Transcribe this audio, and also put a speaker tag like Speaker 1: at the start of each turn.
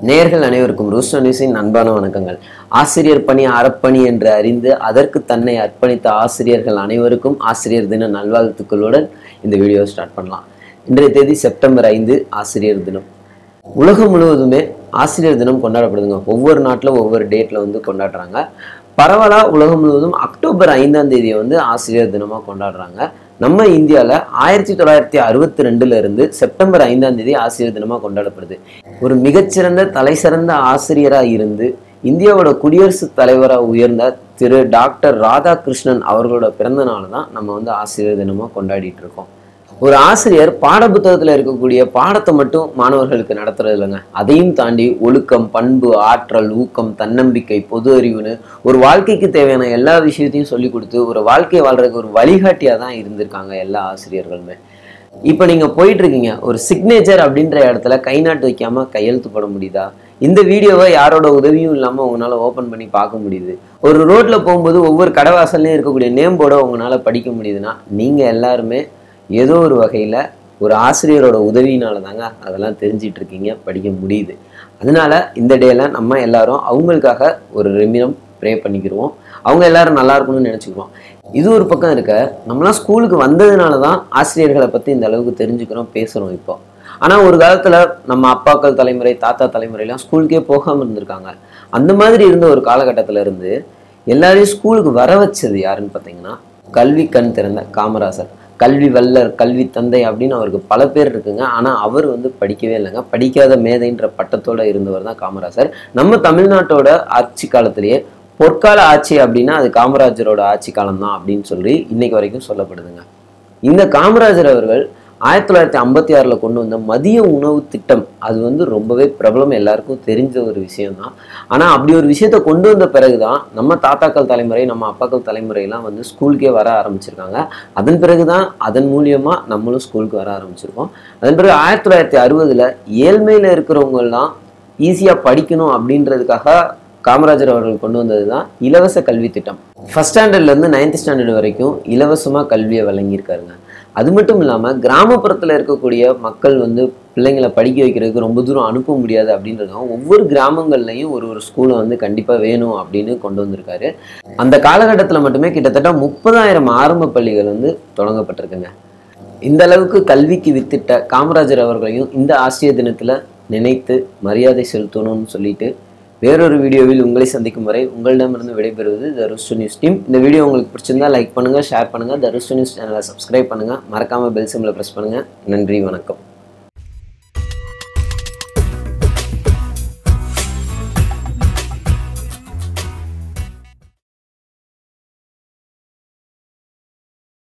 Speaker 1: நேயர்கள் அனைவருக்கும் ரூஸ்டோ நியூஸின் அன்பான வணக்கங்கள் ஆசிரியர் பணி அறப்பணி என்று அறிந்து அதற்கு தன்னை அர்ப்பணித்த ஆசிரியர்கள் அனைவருக்கும் ஆசிரியர் தின நல்வாழ்த்துக்களுடன் இந்த வீடியோ ஸ்டார்ட் பண்ணலாம் இன்றைய தேதி செப்டம்பர் ஐந்து ஆசிரியர் தினம் உலகம் முழுவதுமே ஆசிரியர் தினம் கொண்டாடப்படுதுங்க ஒவ்வொரு நாட்டில் ஒவ்வொரு டேட்டில் வந்து கொண்டாடுறாங்க பரவலாக உலகம் முழுவதும் அக்டோபர் ஐந்தாம் தேதியை வந்து ஆசிரியர் தினமாக கொண்டாடுறாங்க நம்ம இந்தியாவில் ஆயிரத்தி தொள்ளாயிரத்தி அறுபத்தி ரெண்டுல இருந்து செப்டம்பர் ஐந்தாம் தேதி ஆசிரியர் தினமாக கொண்டாடப்படுது ஒரு மிகச்சிறந்த தலைசிறந்த ஆசிரியராக இருந்து இந்தியாவோட குடியரசுத் தலைவராக உயர்ந்த திரு டாக்டர் ராதாகிருஷ்ணன் அவர்களோட பிறந்த நாள் தான் நம்ம வந்து ஆசிரியர் தினமாக கொண்டாடிட்டு இருக்கோம் ஒரு ஆசிரியர் பாடப்புத்தகத்தில் இருக்கக்கூடிய பாடத்தை மட்டும் மாணவர்களுக்கு நடத்துறது இல்லைங்க அதையும் தாண்டி ஒழுக்கம் பண்பு ஆற்றல் ஊக்கம் தன்னம்பிக்கை பொது அறிவுன்னு ஒரு வாழ்க்கைக்கு தேவையான எல்லா விஷயத்தையும் சொல்லி கொடுத்து ஒரு வாழ்க்கையை வாழ்றதுக்கு ஒரு வழிகாட்டியாக தான் இருந்திருக்காங்க எல்லா ஆசிரியர்களுமே இப்போ நீங்கள் போயிட்டு இருக்கீங்க ஒரு சிக்னேச்சர் அப்படின்ற இடத்துல கை நாட்டு வைக்காம கையெழுத்து போட முடியுதா இந்த வீடியோவை யாரோட உதவியும் இல்லாமல் உங்களால் ஓப்பன் பண்ணி பார்க்க முடியுது ஒரு ரோட்டில் போகும்போது ஒவ்வொரு கடைவாசல்லையும் இருக்கக்கூடிய நேம் போர்டை உங்களால் படிக்க முடியுதுன்னா நீங்கள் எல்லாருமே ஏதோ ஒரு வகையில் ஒரு ஆசிரியரோட உதவியினால தாங்க அதெல்லாம் தெரிஞ்சிட்டு இருக்கீங்க படிக்க முடியுது அதனால இந்த டேல நம்ம எல்லாரும் அவங்களுக்காக ஒரு ரெமினம் ப்ரே பண்ணிக்கிருவோம் அவங்க எல்லாரும் நல்லா இருக்கணும்னு நினச்சிக்கிறோம் இது ஒரு பக்கம் இருக்க நம்மளாம் ஸ்கூலுக்கு வந்ததுனால தான் ஆசிரியர்களை பற்றி இந்த அளவுக்கு தெரிஞ்சுக்கிறோம் பேசுகிறோம் இப்போ ஆனால் ஒரு காலத்தில் நம்ம அப்பாக்கள் தலைமுறை தாத்தா தலைமுறையெல்லாம் ஸ்கூலுக்கே போகாமல் இருந்திருக்காங்க அந்த மாதிரி இருந்த ஒரு காலகட்டத்தில் இருந்து எல்லாரையும் ஸ்கூலுக்கு வர வச்சது யாருன்னு பார்த்தீங்கன்னா கல்வி கண் திறந்த காமராசர் கல்வி வல்லர் கல்வி தந்தை அப்படின்னு அவருக்கு பல பேர் இருக்குங்க ஆனால் அவர் வந்து படிக்கவே இல்லைங்க படிக்காத மேதைன்ற பட்டத்தோட இருந்தவர் தான் காமராசர் நம்ம தமிழ்நாட்டோட ஆட்சி காலத்திலேயே பொற்கால ஆட்சி அப்படின்னா அது காமராஜரோட ஆட்சி காலம் தான் அப்படின்னு சொல்லி இன்னைக்கு வரைக்கும் சொல்லப்படுதுங்க இந்த காமராஜர் அவர்கள் ஆயிரத்தி தொள்ளாயிரத்தி ஐம்பத்தி ஆறில் கொண்டு வந்த மதிய உணவு திட்டம் அது வந்து ரொம்பவே பிரபலம் எல்லாருக்கும் தெரிஞ்ச ஒரு விஷயம்தான் ஆனால் அப்படி ஒரு விஷயத்த கொண்டு வந்த பிறகு தான் நம்ம தாத்தாக்கள் தலைமுறை நம்ம அப்பாக்கள் தலைமுறையெல்லாம் வந்து ஸ்கூலுக்கே வர ஆரம்பிச்சிருக்காங்க அதன் பிறகு தான் அதன் மூலியமாக நம்மளும் ஸ்கூலுக்கு வர ஆரம்பிச்சிருக்கோம் அதன் பிறகு ஆயிரத்தி தொள்ளாயிரத்தி அறுபதில் ஏழ்மையில் இருக்கிறவங்கெல்லாம் ஈஸியாக படிக்கணும் அப்படின்றதுக்காக காமராஜர் அவர்கள் கொண்டு வந்தது தான் இலவச கல்வி திட்டம் ஃபஸ்ட் ஸ்டாண்டர்ட்லேருந்து நைன்த் ஸ்டாண்டர்ட் வரைக்கும் இலவசமாக கல்வியை வழங்கியிருக்காருங்க அது மட்டும் இல்லாமல் கிராமப்புறத்தில் இருக்கக்கூடிய மக்கள் வந்து பிள்ளைங்களை படிக்க வைக்கிறதுக்கு ரொம்ப தூரம் அனுப்ப முடியாது அப்படின்றதும் ஒவ்வொரு கிராமங்கள்லையும் ஒரு ஒரு ஸ்கூலை வந்து கண்டிப்பாக வேணும் அப்படின்னு கொண்டு வந்திருக்காரு அந்த காலகட்டத்தில் மட்டுமே கிட்டத்தட்ட முப்பதாயிரம் ஆரம்ப பள்ளிகள் வந்து தொடங்கப்பட்டிருக்குங்க இந்த அளவுக்கு கல்விக்கு வித்திட்ட காமராஜர் அவர்களையும் இந்த ஆசிரியர் தினத்தில் நினைத்து மரியாதை செலுத்தணும்னு சொல்லிட்டு வேறொரு வீடியோவில் உங்களை சந்திக்கும் வரை உங்களிடமிருந்து விடைபெறுவது த ருஸ்டு நியூஸ் டீம் இந்த வீடியோ உங்களுக்கு பிடிச்சிருந்தா லைக் பண்ணுங்க ஷேர் பண்ணுங்க த ருஸ்டு நியூஸ் சேனலை சப்ஸ்கிரைப் பண்ணுங்க மறக்காம பெல் சிம்ல பிரஸ் பண்ணுங்க நன்றி வணக்கம்